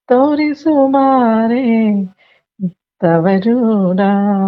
ತೋರಿಸು ಮಾರೆ ತವರೂರ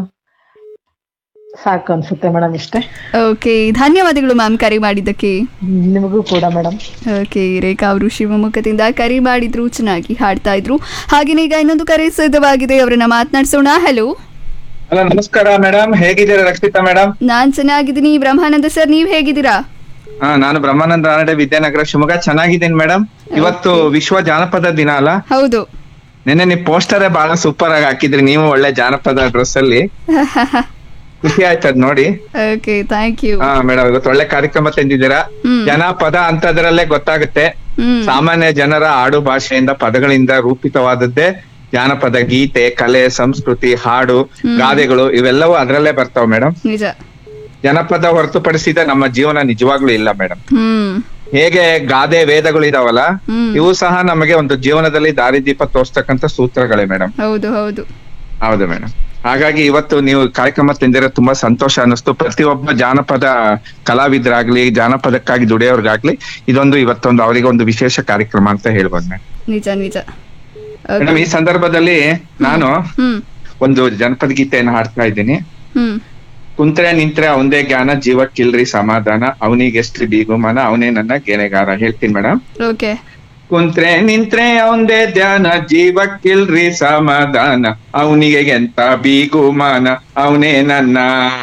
ಸಾಕು ಅನ್ಸುತ್ತೆ ಮೇಡಮ್ ಇಷ್ಟೇ ಓಕೆ ಧನ್ಯವಾದಗಳು ಮ್ಯಾಮ್ ಕರೆ ಮಾಡಿದ್ದಕ್ಕೆ ನಿಮಗೂ ಕೂಡ ಮೇಡಮ್ ಓಕೆ ರೇಖಾ ಅವರು ಶಿವಮೊಗ್ಗದಿಂದ ಕರೆ ಮಾಡಿದ್ರು ಚೆನ್ನಾಗಿ ಹಾಡ್ತಾ ಇದ್ರು ಹಾಗೇನೇ ಈಗ ಇನ್ನೊಂದು ಕರೆ ಸಿದ್ಧವಾಗಿದೆ ಅವರನ್ನ ಮಾತನಾಡಿಸೋಣ ಹಲೋ ಹಲೋ ನಮಸ್ಕಾರ ಮೇಡಮ್ ಹೇಗಿದ್ದೀರಾ ರಕ್ಷಿತಾ ಮೇಡಮ್ ನಾನ್ ಚೆನ್ನಾಗಿದ್ದೀನಿ ಬ್ರಹ್ಮಾನಂದ ಸರ್ ನೀವ್ ಹೇಗಿದ್ದೀರಾ ಹಾ ನಾನು ಬ್ರಹ್ಮಾನಂದ ರಾನಡೆ ವಿದ್ಯಾನಗರ ಶಿವಮೊಗ್ಗ ಚೆನ್ನಾಗಿದ್ದೀನಿ ಮೇಡಮ್ ಇವತ್ತು ವಿಶ್ವ ಜಾನಪದ ದಿನ ಅಲ್ಲ ಹೌದು ನಿನ್ನೆ ನೀವು ಪೋಸ್ಟರೇ ಬಹಳ ಸೂಪರ್ ಆಗಿ ಹಾಕಿದ್ರಿ ನೀವು ಒಳ್ಳೆ ಜಾನಪದ ಡ್ರೆಸ್ ಅಲ್ಲಿ ಖುಷಿ ಆಯ್ತು ಅದ್ ನೋಡಿ ಓಕೆ ಥ್ಯಾಂಕ್ ಯು ಹಾ ಮೇಡಮ್ ಇವತ್ತು ಒಳ್ಳೆ ಕಾರ್ಯಕ್ರಮ ತಂದಿದ್ದೀರಾ ಹ್ಮ್. ಜನಪದ ಅಂತದ್ರಲ್ಲೇ ಗೊತ್ತಾಗುತ್ತೆ ಹ್ಮ್ ಸಾಮಾನ್ಯ ಜನರ ಆಡು ಭಾಷೆಯಿಂದ ಪದಗಳಿಂದ ರೂಪಿತವಾದದ್ದೇ ಜಾನಪದ ಗೀತೆ ಕಲೆ ಸಂಸ್ಕೃತಿ ಹಾಡು ಗಾದೆಗಳು ಇವೆಲ್ಲವೂ ಅದ್ರಲ್ಲೇ ಬರ್ತಾವ ಮೇಡಮ್ ನಿಜ ಜನಪದ ಹೊರತುಪಡಿಸಿದ ನಮ್ಮ ಜೀವನ ನಿಜವಾಗ್ಲೂ ಇಲ್ಲ ಮೇಡಮ್ ಹ್ಮ್ ಹೇಗೆ ಗಾದೆ ವೇದಗಳು ಇದಾವಲ್ಲ ಹ್ಮ್ ಇವು ಸಹ ನಮಗೆ ಒಂದು ಜೀವನದಲ್ಲಿ ದಾರಿದೀಪ ತೋರ್ಸ್ತಕ್ಕಂತ ಸೂತ್ರಗಳೇ ಮೇಡಮ್ ಹೌದು ಹೌದು ಹೌದು ಮೇಡಮ್ ಹಾಗಾಗಿ ಇವತ್ತು ನೀವು ಕಾರ್ಯಕ್ರಮ ತಂದಿರೋ ತುಂಬಾ ಸಂತೋಷ ಅನ್ನಿಸ್ತು ಪ್ರತಿಯೊಬ್ಬ ಜಾನಪದ ಕಲಾವಿದರಾಗ್ಲಿ ಜಾನಪದಕ್ಕಾಗಿ ದುಡಿಯೋರ್ಗಾಗ್ಲಿ ಇದೊಂದು ಇವತ್ತೊಂದು ಅವರಿಗೆ ಒಂದು ವಿಶೇಷ ಕಾರ್ಯಕ್ರಮ ಅಂತ ಹೇಳ್ಬೋದು ಮೇಡಮ್ ನಿಜ ನಿಜ Okay. ಮೇಡಮ್ ಈ ಸಂದರ್ಭದಲ್ಲಿ ನಾನು ಹ್ಮ್ ಒಂದು ಜನಪದ ಗೀತೆಯನ್ನು ಹಾಡ್ತಾ ಇದ್ದೀನಿ ಹ್ಮ್ ಕುಂತ್ರೆ ನಿಂತ್ರೆ ಅವಂದೇ ಜ್ಞಾನ ಜೀವಕ್ಕಿಲ್ರಿ ಸಮಾಧಾನ ಅವನಿಗೆಷ್ಟ್ರಿ ಬೀಗುಮಾನ ಅವನೇ ನನ್ನ ಗೆನೆಗಾರ ಹೇಳ್ತೀನಿ ಮೇಡಮ್ ಓಕೆ ಕುಂತ್ರೆ ನಿಂತ್ರೆ ಅವಂದೇ ಧ್ಯಾನ ಜೀವಕ್ಕಿಲ್ರಿ ಸಮಾಧಾನ ಅವನಿಗೆ ಎಂತ ಬೀಗುಮಾನ ಅವನೇ ನನ್ನ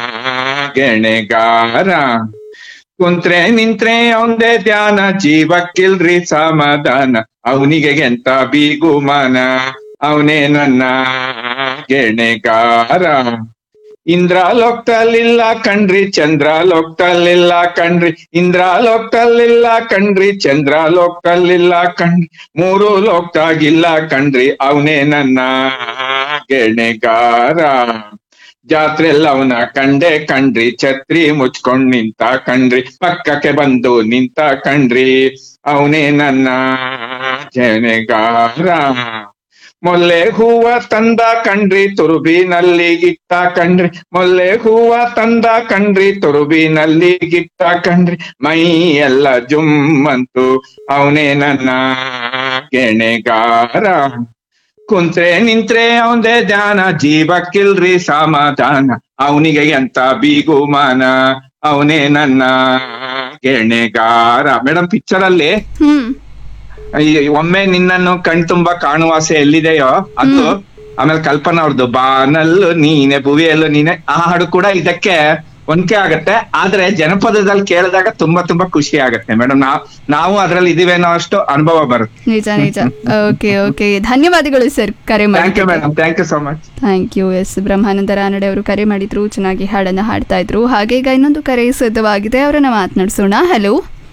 ಗೆಣೆಗಾರ ಕುಂತ್ರೆ ನಿಂತ್ರೆ ಅವಂದೇ ಧ್ಯಾನ ಜೀವಕ್ಕಿಲ್ರಿ ಸಮಾಧಾನ ಅವನಿಗೆ ಎಂತ ಬೀಗುಮಾನ ಅವನೇ ನನ್ನ ಗೆಣೆಗಾರ ಇಂದ್ರ ಲೋಕ್ತಲ್ಲಿಲ್ಲ ಕಣ್ರಿ ಚಂದ್ರ ಲೋಕ್ತಲ್ಲಿಲ್ಲ ಕಣ್ರಿ ಇಂದ್ರ ಲೋಕ್ತಲ್ಲಿಲ್ಲ ಕಣ್ರಿ ಚಂದ್ರ ಲೋಕ್ತಲ್ಲಿಲ್ಲ ಕಣ್ರಿ ಮೂರು ಲೋಕ್ತಾಗಿಲ್ಲ ಕಣ್ರಿ ಅವನೇ ನನ್ನ ಗೆಣೆಗಾರ ಜಾತ್ರೆಲ್ಲ ಅವನ ಕಂಡೆ ಕಣ್ರಿ ಛತ್ರಿ ಮುಚ್ಕೊಂಡ್ ನಿಂತ ಕಣ್ರಿ ಪಕ್ಕಕ್ಕೆ ಬಂದು ನಿಂತ ಕಣ್ರಿ ಅವನೇ ನನ್ನ ಜನೆಗಾರ ಮೊಲ್ಲೆ ಹೂವ ತಂದ ಕಣ್ರಿ ತುರುಬಿನಲ್ಲಿ ಗಿಟ್ಟ ಕಣ್ರಿ ಮೊಲ್ಲೆ ಹೂವ ತಂದ ಕಣ್ರಿ ತುರುಬಿನಲ್ಲಿ ಗಿಟ್ಟ ಕಣ್ರಿ ಮೈ ಎಲ್ಲ ಜುಮ್ಮಂತು ಅವನೇ ನನ್ನ ಗೆಣೆಗಾರ ಕುಂತ್ರೆ ನಿಂತ್ರೆ ಅವಂದೇ ಧ್ಯಾನ ಜೀವಕ್ಕಿಲ್ರಿ ಸಮಾಧಾನ ಅವನಿಗೆ ಎಂತ ಬೀಗುಮಾನ ಅವನೇ ನನ್ನ ಗೆಣೆಗಾರ ಮೇಡಮ್ ಪಿಕ್ಚರ್ ಅಲ್ಲಿ ಹ್ಮ್ ಈ ಒಮ್ಮೆ ನಿನ್ನನ್ನು ಕಣ್ ತುಂಬಾ ಕಾಣುವಾಸೆ ಎಲ್ಲಿದೆಯೋ ಅದು ಆಮೇಲೆ ಕಲ್ಪನಾ ಅವ್ರದ್ದು ಬಾನಲ್ಲು ನೀನೆ ಭುವಿಯಲ್ಲೂ ನೀನೆ ಆ ಹಾಡು ಕೂಡ ಇದಕ್ಕೆ ಹೊಂದ್ಕೆ ಆಗತ್ತೆ ಆದ್ರೆ ಜನಪದದಲ್ಲಿ ಕೇಳಿದಾಗ ತುಂಬಾ ತುಂಬಾ ಖುಷಿ ಆಗತ್ತೆ ಮೇಡಮ್ ನಾವ್ ನಾವು ಅದ್ರಲ್ಲಿ ಇದೀವೇನೋ ಅಷ್ಟು ಅನುಭವ ಬರುತ್ತೆ ನಿಜ ನಿಜ ಓಕೆ ಓಕೆ ಧನ್ಯವಾದಗಳು ಸರ್ ಕರೆ ಥ್ಯಾಂಕ್ ಯು ಮಾಡಿ madam thank you so much thank you S Brahmananda Ranade ಅವರು ಕರೆ ಮಾಡಿದ್ರು ಚೆನ್ನಾಗಿ ಹಾಡನ್ನ ಹಾಡ್ತಾ ಇದ್ರು ಹಾಗೆ ಈಗ ಇನ್ನೊಂದು ಕರೆ ಸಿದ್ಧವಾಗಿದೆ ಅವರನ್ನ ಮಾತನಾಡಿಸೋಣ ಹಲೋ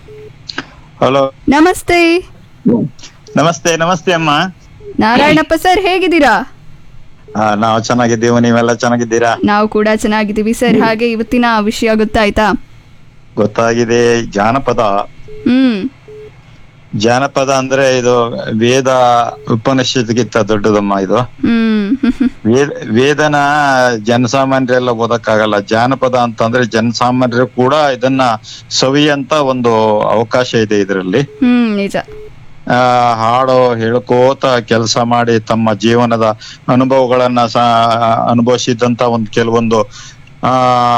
ಹಲೋ ನಮಸ್ತೆ ನಮಸ್ತೆ ನಮಸ್ತೆ ಅಮ್ಮ ನಾರಾಯಣಪ್ಪ ಸರ್ ಹೇಗಿದ್ದೀರಾ ಹಾ ನಾವು ಚೆನ್ನಾಗಿದ್ದೀವಿ ನೀವೆಲ್ಲ ಚೆನ್ನಾಗಿದ್ದೀರಾ ನಾವು ಕೂಡ ಚೆನ್ನಾಗಿದ್ದೀವಿ ಸರ್ ಹಾಗೆ ಇವತ್ತಿನ ವಿಷಯ ಗೊತ್ತಾಯ್ತಾ ಗೊತ್ತಾಗಿದೆ ಜಾನಪದ ಹ್ಮ್ ಜಾನಪದ ಅಂದ್ರೆ ಇದು ವೇದ ಉಪನಿಷತ್ಗಿಂತ ದೊಡ್ಡದಮ್ಮ ಇದು ಹ್ಮ್ ವೇದ ವೇದನ ಜನಸಾಮಾನ್ಯರೆಲ್ಲ ಓದಕ್ಕಾಗಲ್ಲ ಜಾನಪದ ಅಂತಂದ್ರೆ ಜನಸಾಮಾನ್ಯರು ಕೂಡ ಇದನ್ನ ಸವಿಯಂತ ಒಂದು ಅವಕಾಶ ಇದೆ ಇದರಲ್ಲಿ ಹ್ಮ್ ನಿಜ ಆ ಹಾಡು ಹೇಳ್ಕೋತ ಕೆಲಸ ಮಾಡಿ ತಮ್ಮ ಜೀವನದ ಅನುಭವಗಳನ್ನ ಸಹ ಅನುಭವಿಸಿದಂತ ಒಂದು ಕೆಲವೊಂದು ಆ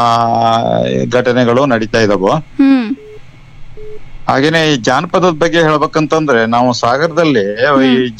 ಘಟನೆಗಳು ನಡೀತಾ ಇದಾವು ಹ್ಮ್ ಹಾಗೇನೆ ಈ ಜಾನಪದದ ಬಗ್ಗೆ ಹೇಳ್ಬೇಕಂತಂದ್ರೆ ನಾವು ಸಾಗರದಲ್ಲಿ ಈ